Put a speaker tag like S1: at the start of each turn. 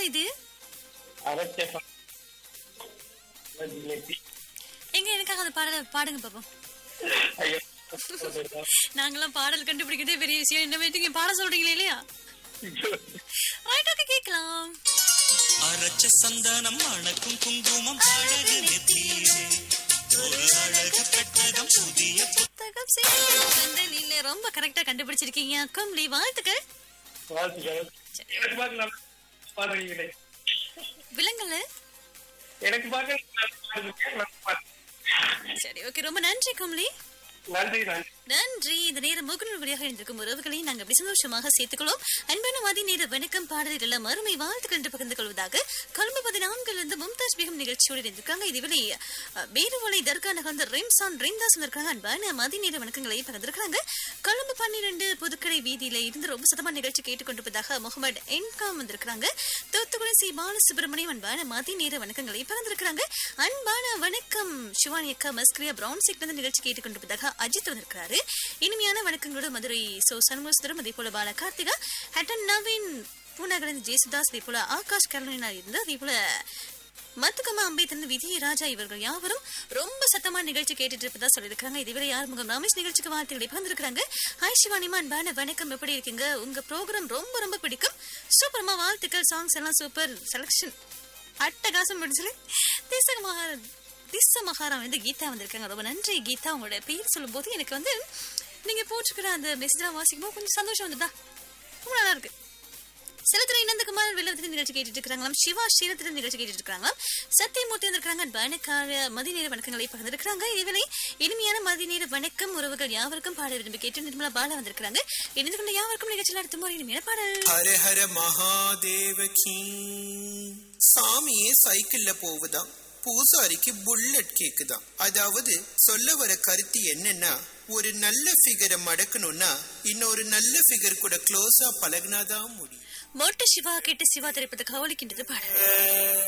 S1: இது
S2: அரைச்ச ச- ஜிலேபி.
S1: எங்க எனக்காக அந்த பாடலை பாடுங்க பாப்போம்
S2: ஐயோ
S1: நாங்கெல்லாம் பாடல் கண்டுபிடிக்கிறதே பெரிய விஷயம் என்ன நீங்க பாட சொல்றீங்களே இல்லையா ரைட் ஓகே கேட்கலாம்
S3: அரைச்ச சந்தனம் அணக்கும் குங்குமம் அழகு நெத்தியிலே ஒரு அழகு பெட்டகம் புதிய
S1: புத்தகம் செந்தலில ரொம்ப கரெக்டா கண்டுபிடிச்சிருக்கீங்க கம்லி வாழ்த்துக்கள்
S2: வாழ்த்துக்கள் எனக்கு பார்க்க நல்லா பாடுறீங்களே
S1: விலங்கல்ல
S2: எனக்கு பார்க்க நல்லா பாடுறீங்க. நல்லா பாடு.
S1: சரி ஓகே ரொம்ப நன்றி கம்லி
S2: நன்றி நன்றி
S1: நன்றி இந்த நேரம் முகநூல் வழியாக இருந்திருக்கும் உறவுகளை நாங்கள் அப்படி சந்தோஷமாக சேர்த்துக்கொள்வோம் அன்பான மதி நேர வணக்கம் பாடலில் எல்லாம் அருமை வாழ்த்துக்கள் என்று பகிர்ந்து கொள்வதாக கொழும்பு பதினான்கிலிருந்து மும்தாஜ் பேகம் நிகழ்ச்சியோடு இருந்திருக்காங்க இதுவரை வேறுவலை தர்கா நகர்ந்த ரெம்சான் ரெம்தாஸ் வந்திருக்காங்க அன்பான மதி நேர வணக்கங்களை பகிர்ந்திருக்காங்க கொழும்பு பன்னிரண்டு புதுக்கடை வீதியில இருந்து ரொம்ப சதமா நிகழ்ச்சி கேட்டுக்கொண்டிருப்பதாக முகமது என்காம் வந்திருக்காங்க தூத்துக்குடி சி பாலசுப்ரமணியம் அன்பான மதி நேர வணக்கங்களை பகிர்ந்திருக்காங்க அன்பான வணக்கம் சிவானி அக்கா மஸ்கிரியா பிரவுன் சீக்ல நிகழ்ச்சி கேட்டுக்கொண்டிருப்பதாக அஜித் வந்திருக்காரு இனிமையான வணக்கங்களோடு மதுரை சோ சண்முகசுந்தரம் அதே போல பால கார்த்திகா ஹட்டன் நவீன் பூநகரன் ஜேசுதாஸ் அதே போல ஆகாஷ் கருணா இருந்து அதே போல மத்துக்கம்மா அம்பேத்கர் விஜய ராஜா இவர்கள் யாவரும் ரொம்ப சத்தமா நிகழ்ச்சி கேட்டுட்டு இருப்பதா சொல்லியிருக்காங்க இதுவரை யார் முகம் ரமேஷ் நிகழ்ச்சிக்கு வாழ்த்துக்களை பகிர்ந்திருக்காங்க ஹாய் சிவானிமா அன்பான வணக்கம் எப்படி இருக்கீங்க உங்க ப்ரோக்ராம் ரொம்ப ரொம்ப பிடிக்கும் சூப்பர்மா வாழ்த்துக்கள் சாங்ஸ் எல்லாம் சூப்பர் செலக்ஷன் அட்டகாசம் முடிஞ்சு தேச மகா திஸ்ஸ மகாரா வந்து கீதா வந்திருக்காங்க ரொம்ப நன்றி கீதா உங்களோட பேர் சொல்லும்போது எனக்கு வந்து நீங்க போட்டிருக்கிற அந்த மெசேஜ்லாம் வாசிக்கும்போது கொஞ்சம் சந்தோஷம் வந்துதா ரொம்ப நல்லா இருக்கு செலுத்துறை நந்தகுமார் வெள்ளத்தின் நிகழ்ச்சி கேட்டுட்டு இருக்காங்களாம் சிவா ஸ்ரீரத்தின் நிகழ்ச்சி கேட்டுட்டு இருக்காங்களாம் சத்தியமூர்த்தி வந்திருக்காங்க வணக்கார மதி நேர வணக்கங்களை பகிர்ந்திருக்காங்க இதுவரை இனிமையான மதி நேர வணக்கம் உறவுகள் யாவருக்கும் பாட விரும்பி கேட்டு நிர்மலா பாலா வந்திருக்காங்க இணைந்து கொண்ட யாவருக்கும் நிகழ்ச்சியில் அடுத்த முறை இனிமையான பாடல்
S4: ஹர ஹர மகாதேவகி சாமியே சைக்கிள்ல போகுதாம் பூசாரிக்கு புல்லட் கேக்குதாம் அதாவது சொல்ல வர கருத்து என்னன்னா ஒரு நல்ல ஃபிகரை மடக்கணும்னா இன்னொரு நல்ல ஃபிகர் கூட க்ளோஸா பழகினாதான் முடியும்
S1: மோட்ட சிவா கேட்டு சிவா திரைப்பத கவலிக்கின்றது பாடல்